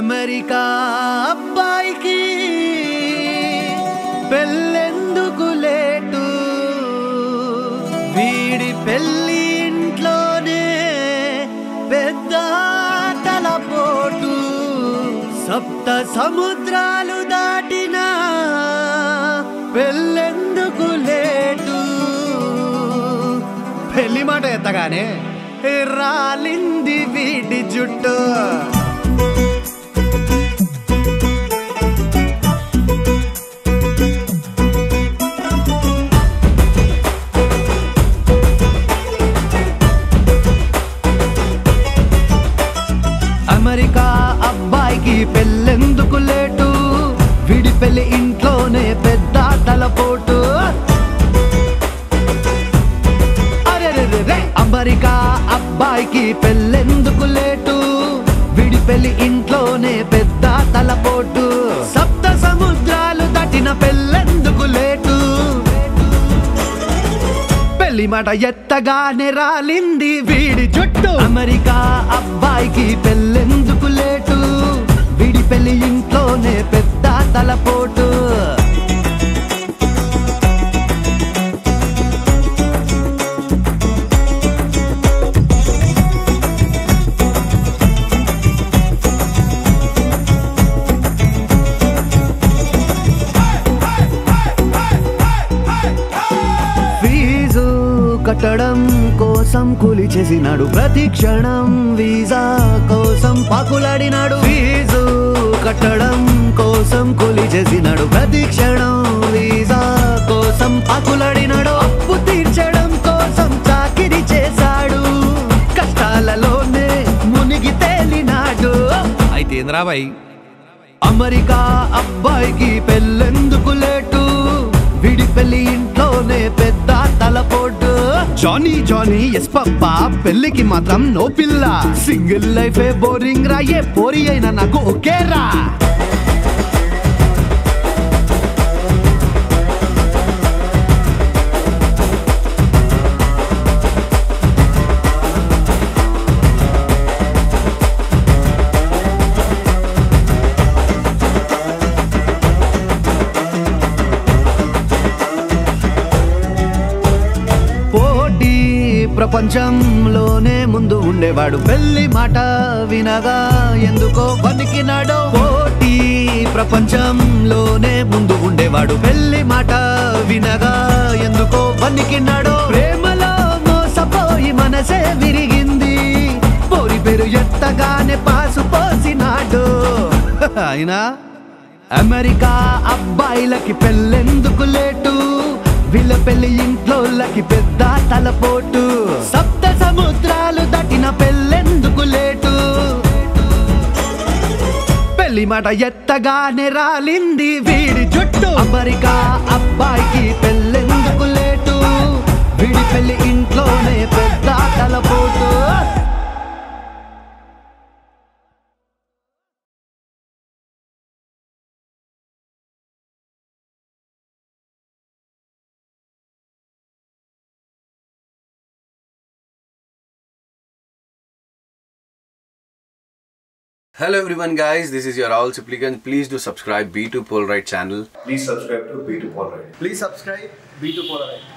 America అబ్బాయికి పెళ్ళెందుకు late వీడి పెళ్ళి ఇంట్లోనే పెద్ద తలపోటు సప్త సముద్రాలు దాటినా పెళ్ళెందుకు లేటు పెళ్లి మాట ఎత్తగానే రాలింది వీడి జుట్టు అమెరికా అబ్బాయికి పెళ్ళెందుకు లేటు వీడి పెళ్లి ఇంట్లోనే పెద్ద తలపోటు అరెరెరెరె. అమెరికా అబ్బాయికి పెళ్ళెందుకు లేటు వీడి పెళ్లి ఇంట్లోనే పెద్ద తలపోటు సప్త సముద్రాలు దాటిన పెళ్ళెందుకు లేటు పెళ్లి మాట ఎత్తగానే రాలింది వీడి జుట్టు అమెరికా అబ్బాయికి పెళ్ళెందుకు లేటు వీడి పెళ్లి ఇంట్లోనే పెద్ద తలపోటు ఫీజు కట్టడం కోసం కూలి చేసినాడు ప్రతి క్షణం వీసా కోసం పాకులాడినాడు ఫీజు కట్టడం కోసం కూలి చేసినాడు ప్రతి క్షణం వీసా కోసం పాకులాడినాడు అప్పు తీర్చడం కోసం చాకిరి చేశాడు కష్టాలలోనే మునిగి తేలినాడు అయితే ఏంద్రాబాయ్ అమెరికా అబ్బాయికి పెళ్ళెందుకు లేటు విడి పెళ్లి ఇంట్లోనే పెద్ద తలపోటు జానీ జానీ ఎస్ పప్పా పెళ్లికి మాత్రం నో పిల్ల సింగిల్ లైఫ్ బోరింగ్ రా ఏ పోరి అయినా నాకు ఒకే రా పోటీ ప్రపంచంలోనే ముందు ఉండేవాడు పెళ్లి మాట వినగా ఎందుకో వణికినాడో పోటీ ప్రపంచంలోనే ముందు ఉండేవాడు పెళ్లి మాట వినగా ఎందుకో వణికినాడో ప్రేమలో మోసపోయి మనసే విరిగింది పోరి పేరు ఎత్తగానే పాసు పోసినాడు అయినా అమెరికా అబ్బాయిలకి పెళ్ళెందుకు లేటు వీళ్ళ పెళ్లి ఇంట్లోళ్ళకి పెద్ద తలపోటు సప్త సముద్రాలు దాటిన పెళ్ళెందుకు లేటు పెళ్లి మాట ఎత్తగానే రాలింది వీడి జుట్టు అమెరికా అబ్బాయికి పెళ్ళెందుకు లేటు వీడి పెళ్లి ఇంట్లోనే పెద్ద తలపోటు Hello everyone guys, this is your all supplicant. Please do subscribe B2 Polright channel. Please subscribe to B2 Polright. Please subscribe B2 Polaroid.